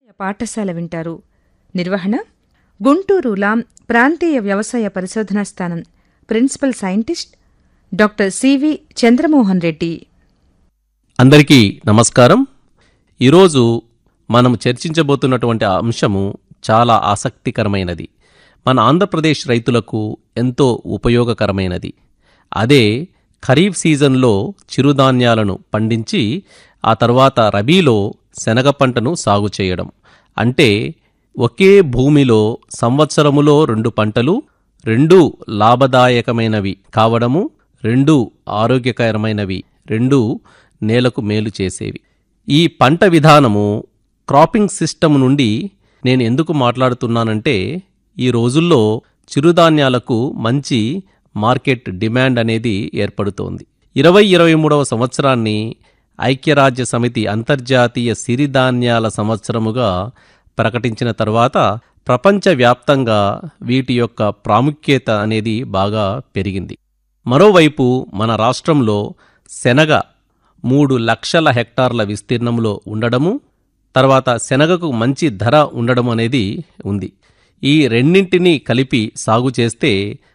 పాఠశాల వింటారు నిర్వహణ గుంటూరు లాం ప్రాంతీయ వ్యవసాయ పరిశోధనా స్థానం principal scientist doctor C V Chandramohan Reddy అందరికీ నమస్కారం ఈరోజు మనం చర్చించబోతున్నటువంటి అంశము చాలా ఆసక్తికరమైనది మన ఆంధ్రప్రదేశ్ రైతులకు ఎంతో ఉపయోగకరమైనది అదే ఖరీఫ్ సీజన్లో చిరుధాన్యాలను పండించి ఆ తర్వాత రబీలో శనగ పంటను సాగు చేయడం అంటే ఒకే భూమిలో సంవత్సరములో రెండు పంటలు రెండు లాభదాయకమైనవి కావడము రెండు ఆరోగ్యకరమైనవి రెండు నేలకు మేలు చేసేవి ఈ పంట విధానము క్రాపింగ్ సిస్టమ్ నుండి నేను ఎందుకు మాట్లాడుతున్నానంటే ఈ రోజుల్లో చిరుధాన్యాలకు మంచి మార్కెట్ డిమాండ్ అనేది ఏర్పడుతోంది ఇరవై ఇరవై మూడవ సంవత్సరాన్ని ఐక్యరాజ్య సమితి అంతర్జాతీయ సిరిధాన్యాల సంవత్సరముగా ప్రకటించిన తర్వాత ప్రపంచవ్యాప్తంగా వీటి యొక్క ప్రాముఖ్యత అనేది బాగా పెరిగింది మరోవైపు మన రాష్ట్రంలో శనగ మూడు లక్షల హెక్టార్ల విస్తీర్ణంలో ఉండడము తర్వాత శనగకు మంచి ధర ఉండడం అనేది ఉంది ఈ రెండింటినీ కలిపి సాగు చేస్తే